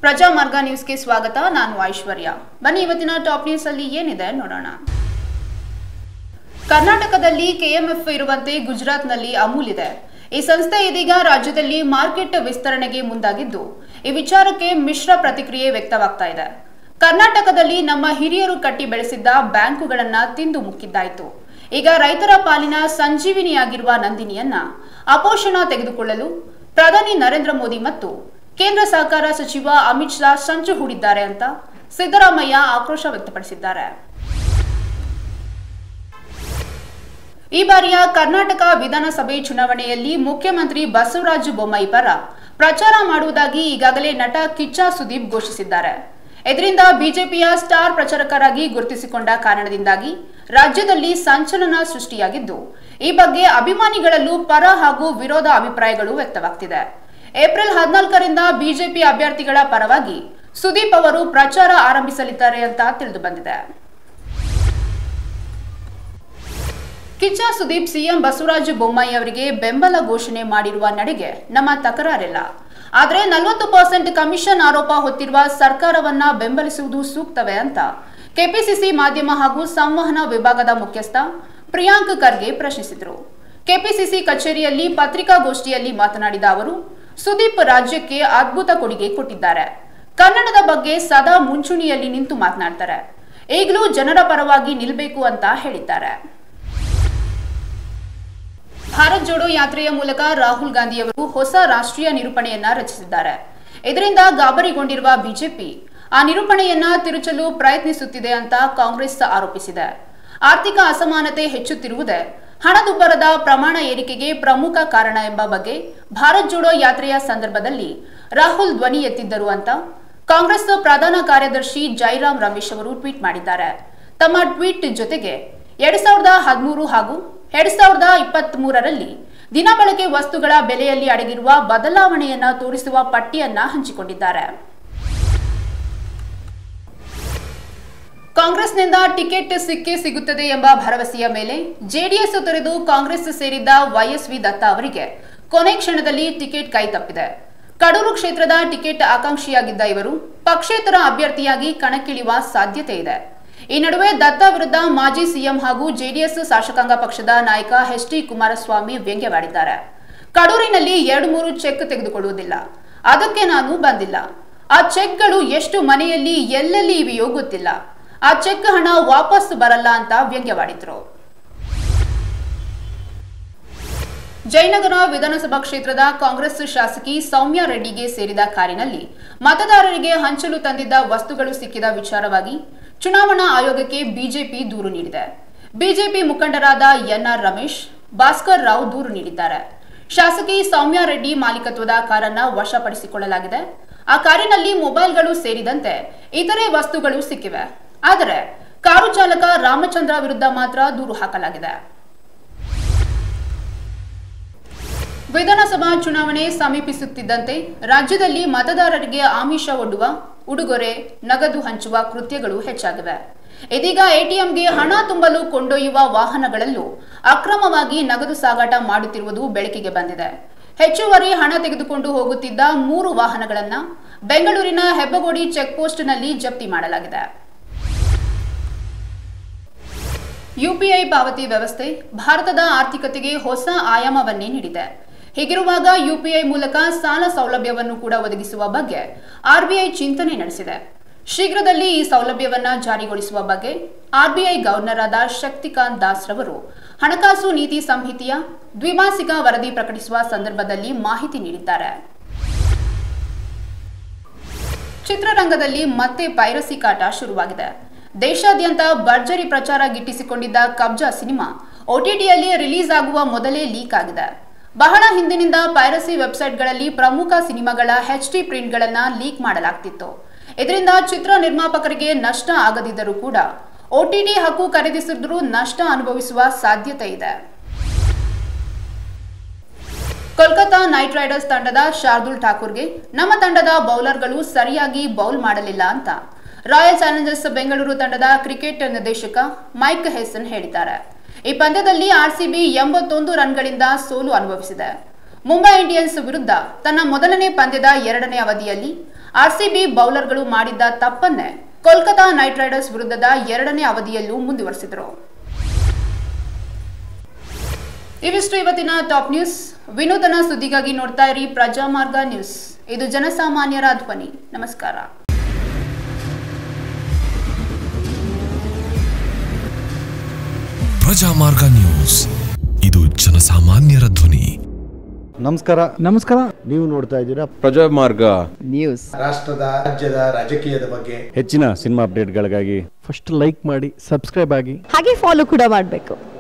ಪ್ರಜಾಮಾರ್ಗ ನ್ಯೂಸ್ಗೆ ಸ್ವಾಗತ ನಾನು ಐಶ್ವರ್ಯ ಬನ್ನಿ ಇವತ್ತಿನ ಟಾಪ್ ನ್ಯೂಸ್ ಅಲ್ಲಿ ಏನಿದೆ ನೋಡೋಣ ಕರ್ನಾಟಕದಲ್ಲಿ ಕೆಎಂಎಫ್ ಇರುವಂತೆ ಗುಜರಾತ್ನಲ್ಲಿ ಅಮೂಲ್ ಇದೆ ಈ ಸಂಸ್ಥೆ ಇದೀಗ ರಾಜ್ಯದಲ್ಲಿ ಮಾರ್ಕೆಟ್ ವಿಸ್ತರಣೆಗೆ ಮುಂದಾಗಿದ್ದು ಈ ವಿಚಾರಕ್ಕೆ ಮಿಶ್ರ ಪ್ರತಿಕ್ರಿಯೆ ವ್ಯಕ್ತವಾಗ್ತಾ ಇದೆ ಕರ್ನಾಟಕದಲ್ಲಿ ನಮ್ಮ ಹಿರಿಯರು ಕಟ್ಟಿ ಬೆಳೆಸಿದ್ದ ಬ್ಯಾಂಕುಗಳನ್ನ ತಿಂದು ಮುಕ್ಕಿದ್ದಾಯಿತು ಈಗ ರೈತರ ಪಾಲಿನ ಸಂಜೀವಿನಿಯಾಗಿರುವ ನಂದಿನಿಯನ್ನ ಅಪೋಷಣ ತೆಗೆದುಕೊಳ್ಳಲು ಪ್ರಧಾನಿ ನರೇಂದ್ರ ಮೋದಿ ಮತ್ತು ಕೇಂದ್ರ ಸಹಕಾರ ಸಚಿವ ಅಮಿತ್ ಶಾ ಸಂಚು ಹೂಡಿದ್ದಾರೆ ಅಂತ ಸಿದ್ದರಾಮಯ್ಯ ಆಕ್ರೋಶ ವ್ಯಕ್ತಪಡಿಸಿದ್ದಾರೆ ಈ ಬಾರಿಯ ಕರ್ನಾಟಕ ವಿಧಾನಸಭೆ ಚುನಾವಣೆಯಲ್ಲಿ ಮುಖ್ಯಮಂತ್ರಿ ಬಸವರಾಜ ಬೊಮ್ಮಾಯಿ ಪರ ಪ್ರಚಾರ ಮಾಡುವುದಾಗಿ ಈಗಾಗಲೇ ನಟ ಕಿಚ್ಚ ಸುದೀಪ್ ಘೋಷಿಸಿದ್ದಾರೆ ಇದರಿಂದ ಬಿಜೆಪಿಯ ಸ್ಟಾರ್ ಪ್ರಚಾರಕರಾಗಿ ಗುರುತಿಸಿಕೊಂಡ ಕಾರಣದಿಂದಾಗಿ ರಾಜ್ಯದಲ್ಲಿ ಸಂಚಲನ ಸೃಷ್ಟಿಯಾಗಿದ್ದು ಈ ಬಗ್ಗೆ ಅಭಿಮಾನಿಗಳಲ್ಲೂ ಪರ ಹಾಗೂ ವಿರೋಧ ಅಭಿಪ್ರಾಯಗಳು ವ್ಯಕ್ತವಾಗ್ತಿದೆ ಏಪ್ರಿಲ್ ಹದಿನಾಲ್ಕರಿಂದ ಬಿಜೆಪಿ ಅಭ್ಯರ್ಥಿಗಳ ಪರವಾಗಿ ಸುದೀಪ್ ಅವರು ಪ್ರಚಾರ ಆರಂಭಿಸಲಿದ್ದಾರೆ ಅಂತ ತಿಳಿದು ಬಂದಿದೆ ಕಿಚ್ಚ ಸುದೀಪ್ ಸಿಎಂ ಬಸವರಾಜ ಬೊಮ್ಮಾಯಿ ಅವರಿಗೆ ಬೆಂಬಲ ಘೋಷಣೆ ಮಾಡಿರುವ ನಡೆಗೆ ನಮ್ಮ ತಕರಾರಿಲ್ಲ ಆದರೆ ನಲವತ್ತು ಪರ್ಸೆಂಟ್ ಕಮಿಷನ್ ಆರೋಪ ಹೊತ್ತಿರುವ ಸರ್ಕಾರವನ್ನ ಬೆಂಬಲಿಸುವುದು ಸೂಕ್ತವೇ ಅಂತ ಕೆಪಿಸಿಸಿ ಮಾಧ್ಯಮ ಹಾಗೂ ಸಂವಹನ ವಿಭಾಗದ ಮುಖ್ಯಸ್ಥ ಪ್ರಿಯಾಂಕ್ ಖರ್ಗೆ ಪ್ರಶ್ನಿಸಿದರು ಕೆಪಿಸಿಸಿ ಕಚೇರಿಯಲ್ಲಿ ಪತ್ರಿಕಾಗೋಷ್ಠಿಯಲ್ಲಿ ಮಾತನಾಡಿದ ಅವರು ಸುದೀಪ್ ರಾಜ್ಯಕ್ಕೆ ಅದ್ಭುತ ಕೊಡುಗೆ ಕೊಟ್ಟಿದ್ದಾರೆ ಕನ್ನಡದ ಬಗ್ಗೆ ಸದಾ ಮುಂಚೂಣಿಯಲ್ಲಿ ನಿಂತು ಮಾತನಾಡ್ತಾರೆ ಈಗಲೂ ಜನರ ಪರವಾಗಿ ನಿಲ್ಲಬೇಕು ಅಂತ ಹೇಳಿದ್ದಾರೆ ಭಾರತ್ ಜೋಡೋ ಯಾತ್ರೆಯ ಮೂಲಕ ರಾಹುಲ್ ಗಾಂಧಿಯವರು ಹೊಸ ರಾಷ್ಟ್ರೀಯ ನಿರೂಪಣೆಯನ್ನ ರಚಿಸಿದ್ದಾರೆ ಇದರಿಂದ ಗಾಬರಿಗೊಂಡಿರುವ ಬಿಜೆಪಿ ಆ ನಿರೂಪಣೆಯನ್ನ ತಿರುಚಲು ಪ್ರಯತ್ನಿಸುತ್ತಿದೆ ಅಂತ ಕಾಂಗ್ರೆಸ್ ಆರೋಪಿಸಿದೆ ಆರ್ಥಿಕ ಅಸಮಾನತೆ ಹೆಚ್ಚುತ್ತಿರುವುದೇ ಹಣದುಬ್ಬರದ ಪ್ರಮಾಣ ಏರಿಕೆಗೆ ಪ್ರಮುಖ ಕಾರಣ ಎಂಬ ಬಗ್ಗೆ ಭಾರತ್ ಜೋಡೋ ಯಾತ್ರೆಯ ಸಂದರ್ಭದಲ್ಲಿ ರಾಹುಲ್ ಧ್ವನಿ ಎತ್ತಿದ್ದರು ಅಂತ ಕಾಂಗ್ರೆಸ್ ಪ್ರಧಾನ ಕಾರ್ಯದರ್ಶಿ ಜೈರಾಮ್ ರಮೇಶ್ ಅವರು ಟ್ವೀಟ್ ಮಾಡಿದ್ದಾರೆ ತಮ್ಮ ಟ್ವೀಟ್ ಜೊತೆಗೆ ಎರಡ್ ಸಾವಿರದ ಹದಿಮೂರು ಹಾಗೂ ಎರಡ್ ಸಾವಿರದ ಇಪ್ಪತ್ತ್ ಮೂರರಲ್ಲಿ ದಿನಬಳಕೆ ವಸ್ತುಗಳ ಬೆಲೆಯಲ್ಲಿ ಅಡಗಿರುವ ಬದಲಾವಣೆಯನ್ನ ತೋರಿಸುವ ಪಟ್ಟಿಯನ್ನ ಹಂಚಿಕೊಂಡಿದ್ದಾರೆ ಕಾಂಗ್ರೆಸ್ನಿಂದ ಟಿಕೆಟ್ ಸಿಕ್ಕೇ ಸಿಗುತ್ತದೆ ಎಂಬ ಭರವಸೆಯ ಮೇಲೆ ಜೆಡಿಎಸ್ ತೊರೆದು ಕಾಂಗ್ರೆಸ್ ಸೇರಿದ್ದ ವೈಎಸ್ವಿ ದತ್ತ ಅವರಿಗೆ ಕೊನೆ ಕ್ಷಣದಲ್ಲಿ ಟಿಕೆಟ್ ಕೈ ತಪ್ಪಿದೆ ಕಡೂರು ಕ್ಷೇತ್ರದ ಟಿಕೆಟ್ ಆಕಾಂಕ್ಷಿಯಾಗಿದ್ದ ಇವರು ಪಕ್ಷೇತರ ಅಭ್ಯರ್ಥಿಯಾಗಿ ಕಣಕ್ಕಿಳಿಯುವ ಸಾಧ್ಯತೆ ಇದೆ ಈ ನಡುವೆ ದತ್ತ ವಿರುದ್ಧ ಮಾಜಿ ಸಿಎಂ ಹಾಗೂ ಜೆಡಿಎಸ್ ಶಾಸಕಾಂಗ ಪಕ್ಷದ ನಾಯಕ ಎಚ್ ಡಿ ಕುಮಾರಸ್ವಾಮಿ ವ್ಯಂಗ್ಯವಾಡಿದ್ದಾರೆ ಕಡೂರಿನಲ್ಲಿ ಎರಡು ಮೂರು ಚೆಕ್ ತೆಗೆದುಕೊಳ್ಳುವುದಿಲ್ಲ ಅದಕ್ಕೆ ನಾನು ಬಂದಿಲ್ಲ ಆ ಚೆಕ್ಗಳು ಎಷ್ಟು ಮನೆಯಲ್ಲಿ ಎಲ್ಲೆಲ್ಲಿ ಇವೆಯೋ ಗೊತ್ತಿಲ್ಲ ಆ ಚೆಕ್ ಹಣ ವಾಪಸ್ ಬರಲ್ಲ ಅಂತ ವ್ಯಂಗ್ಯವಾಡಿದ್ರು ಜಯನಗರ ವಿಧಾನಸಭಾ ಕ್ಷೇತ್ರದ ಕಾಂಗ್ರೆಸ್ ಶಾಸಕಿ ಸೌಮ್ಯ ರೆಡ್ಡಿಗೆ ಸೇರಿದ ಕಾರಿನಲ್ಲಿ ಮತದಾರರಿಗೆ ಹಂಚಲು ತಂದಿದ್ದ ವಸ್ತುಗಳು ಸಿಕ್ಕಿದ ವಿಚಾರವಾಗಿ ಚುನಾವಣಾ ಆಯೋಗಕ್ಕೆ ಬಿಜೆಪಿ ದೂರು ನೀಡಿದೆ ಬಿಜೆಪಿ ಮುಖಂಡರಾದ ಎನ್ಆರ್ ರಮೇಶ್ ಭಾಸ್ಕರ್ ರಾವ್ ದೂರು ನೀಡಿದ್ದಾರೆ ಶಾಸಕಿ ಸೌಮ್ಯ ರೆಡ್ಡಿ ಮಾಲೀಕತ್ವದ ಕಾರನ್ನ ವಶಪಡಿಸಿಕೊಳ್ಳಲಾಗಿದೆ ಆ ಕಾರಿನಲ್ಲಿ ಮೊಬೈಲ್ಗಳು ಸೇರಿದಂತೆ ಇತರೆ ವಸ್ತುಗಳು ಸಿಕ್ಕಿವೆ ಆದರೆ ಕಾರು ಚಾಲಕ ರಾಮಚಂದ್ರ ವಿರುದ್ಧ ಮಾತ್ರ ದೂರು ಹಾಕಲಾಗಿದೆ ವಿಧಾನಸಭಾ ಚುನಾವಣೆ ಸಮೀಪಿಸುತ್ತಿದ್ದಂತೆ ರಾಜ್ಯದಲ್ಲಿ ಮತದಾರರಿಗೆ ಆಮಿಷ ಒಡ್ಡುವ ಉಡುಗೊರೆ ನಗದು ಹಂಚುವ ಕೃತ್ಯಗಳು ಹೆಚ್ಚಾಗಿವೆ ಇದೀಗ ಎಟಿಎಂಗೆ ಹಣ ತುಂಬಲು ಕೊಂಡೊಯ್ಯುವ ವಾಹನಗಳಲ್ಲೂ ಅಕ್ರಮವಾಗಿ ನಗದು ಸಾಗಾಟ ಮಾಡುತ್ತಿರುವುದು ಬೆಳಕಿಗೆ ಬಂದಿದೆ ಹೆಚ್ಚುವರಿ ಹಣ ತೆಗೆದುಕೊಂಡು ಹೋಗುತ್ತಿದ್ದ ಮೂರು ವಾಹನಗಳನ್ನ ಬೆಂಗಳೂರಿನ ಹೆಬ್ಬಗೋಡಿ ಚೆಕ್ಪೋಸ್ಟ್ನಲ್ಲಿ ಜಪ್ತಿ ಮಾಡಲಾಗಿದೆ ಯುಪಿಐ ಪಾವತಿ ವ್ಯವಸ್ಥೆ ಭಾರತದ ಆರ್ಥಿಕತೆಗೆ ಹೊಸ ಆಯಾಮವನ್ನೇ ನೀಡಿದೆ ಹೀಗಿರುವಾಗ ಯುಪಿಐ ಮೂಲಕ ಸಾಲ ಸೌಲಭ್ಯವನ್ನು ಕೂಡ ಒದಗಿಸುವ ಬಗ್ಗೆ ಆರ್ಬಿಐ ಚಿಂತನೆ ನಡೆಸಿದೆ ಶೀಘ್ರದಲ್ಲಿ ಈ ಸೌಲಭ್ಯವನ್ನ ಜಾರಿಗೊಳಿಸುವ ಬಗ್ಗೆ ಆರ್ಬಿಐ ಗವರ್ನರ್ ಆದ ಶಕ್ತಿಕಾಂತ್ ದಾಸ್ ರವರು ಹಣಕಾಸು ನೀತಿ ಸಂಹಿತೆಯ ದ್ವಿಮಾಸಿಕ ವರದಿ ಪ್ರಕಟಿಸುವ ಸಂದರ್ಭದಲ್ಲಿ ಮಾಹಿತಿ ನೀಡಿದ್ದಾರೆ ಚಿತ್ರರಂಗದಲ್ಲಿ ಮತ್ತೆ ಪೈರಸಿ ಕಾಟ ಶುರುವಾಗಿದೆ ದೇಶಾದ್ಯಂತ ಭರ್ಜರಿ ಪ್ರಚಾರ ಗಿಟ್ಟಿಸಿಕೊಂಡಿದ್ದ ಕಬ್ಜಾ ಸಿನಿಮಾ ಒಟಿಟಿಯಲ್ಲಿ ರಿಲೀಸ್ ಆಗುವ ಮೊದಲೇ ಲೀಕ್ ಆಗಿದೆ ಬಹಳ ಹಿಂದಿನಿಂದ ಪೈರಸಿ ವೆಬ್ಸೈಟ್ಗಳಲ್ಲಿ ಪ್ರಮುಖ ಸಿನಿಮಾಗಳ ಎಚ್ ಡಿ ಪ್ರಿಂಟ್ಗಳನ್ನ ಲೀಕ್ ಮಾಡಲಾಗ್ತಿತ್ತು ಇದರಿಂದ ಚಿತ್ರ ನಿರ್ಮಾಪಕರಿಗೆ ನಷ್ಟ ಆಗದಿದ್ದರೂ ಕೂಡ ಒಟಿಟಿ ಹಕ್ಕು ಖರೀದಿಸಿದ್ರೂ ನಷ್ಟ ಅನುಭವಿಸುವ ಸಾಧ್ಯತೆ ಇದೆ ಕೋಲ್ಕತಾ ನೈಟ್ ರೈಡರ್ಸ್ ತಂಡದ ಶಾರ್ದುಲ್ ಠಾಕೂರ್ಗೆ ನಮ್ಮ ತಂಡದ ಬೌಲರ್ಗಳು ಸರಿಯಾಗಿ ಬೌಲ್ ಮಾಡಲಿಲ್ಲ ಅಂತ ರಾಯಲ್ ಚಾಲೆಂಜರ್ಸ್ ಬೆಂಗಳೂರು ತಂಡದ ಕ್ರಿಕೆಟ್ ನಿರ್ದೇಶಕ ಮೈಕ್ ಹೆಸನ್ ಹೇಳಿದ್ದಾರೆ ಈ ಪಂದ್ಯದಲ್ಲಿ ಆರ್ಸಿಬಿ ಎಂಬತ್ತೊಂದು ರನ್ಗಳಿಂದ ಸೋಲು ಅನುಭವಿಸಿದೆ ಮುಂಬೈ ಇಂಡಿಯನ್ಸ್ ವಿರುದ್ಧ ತನ್ನ ಮೊದಲನೇ ಪಂದ್ಯದ ಎರಡನೇ ಅವಧಿಯಲ್ಲಿ ಆರ್ಸಿಬಿ ಬೌಲರ್ಗಳು ಮಾಡಿದ್ದ ತಪ್ಪನ್ನೇ ಕೋಲ್ಕತಾ ನೈಟ್ ರೈಡರ್ಸ್ ವಿರುದ್ಧದ ಎರಡನೇ ಅವಧಿಯಲ್ಲೂ ಮುಂದುವರೆಸಿದರು ಇವಿಷ್ಟು ಇವತ್ತಿನ ಟಾಪ್ ನ್ಯೂಸ್ ವಿನೂತನ ಸುದ್ದಿಗಾಗಿ ನೋಡ್ತಾ ಇರಿ ಪ್ರಜಾಮಾರ್ಗ ನ್ಯೂಸ್ ಇದು ಜನಸಾಮಾನ್ಯರ ಧ್ವನಿ ನಮಸ್ಕಾರ ಪ್ರಜಾಮಾರ್ಗ ನ್ಯೂಸ್ ಇದು ಜನಸಾಮಾನ್ಯರ ಧ್ವನಿ ನಮಸ್ಕಾರ ನಮಸ್ಕಾರ ನೀವು ನೋಡ್ತಾ ಇದ್ದೀರಾ ಪ್ರಜಾಮಾರ್ಗ ನ್ಯೂಸ್ ರಾಷ್ಟ್ರದ ರಾಜ್ಯದ ರಾಜಕೀಯದ ಬಗ್ಗೆ ಹೆಚ್ಚಿನ ಸಿನಿಮಾ ಅಪ್ಡೇಟ್ಗಳಿಗಾಗಿ ಫಸ್ಟ್ ಲೈಕ್ ಮಾಡಿ ಸಬ್ಸ್ಕ್ರೈಬ್ ಆಗಿ ಹಾಗೆ ಫಾಲೋ ಕೂಡ ಮಾಡಬೇಕು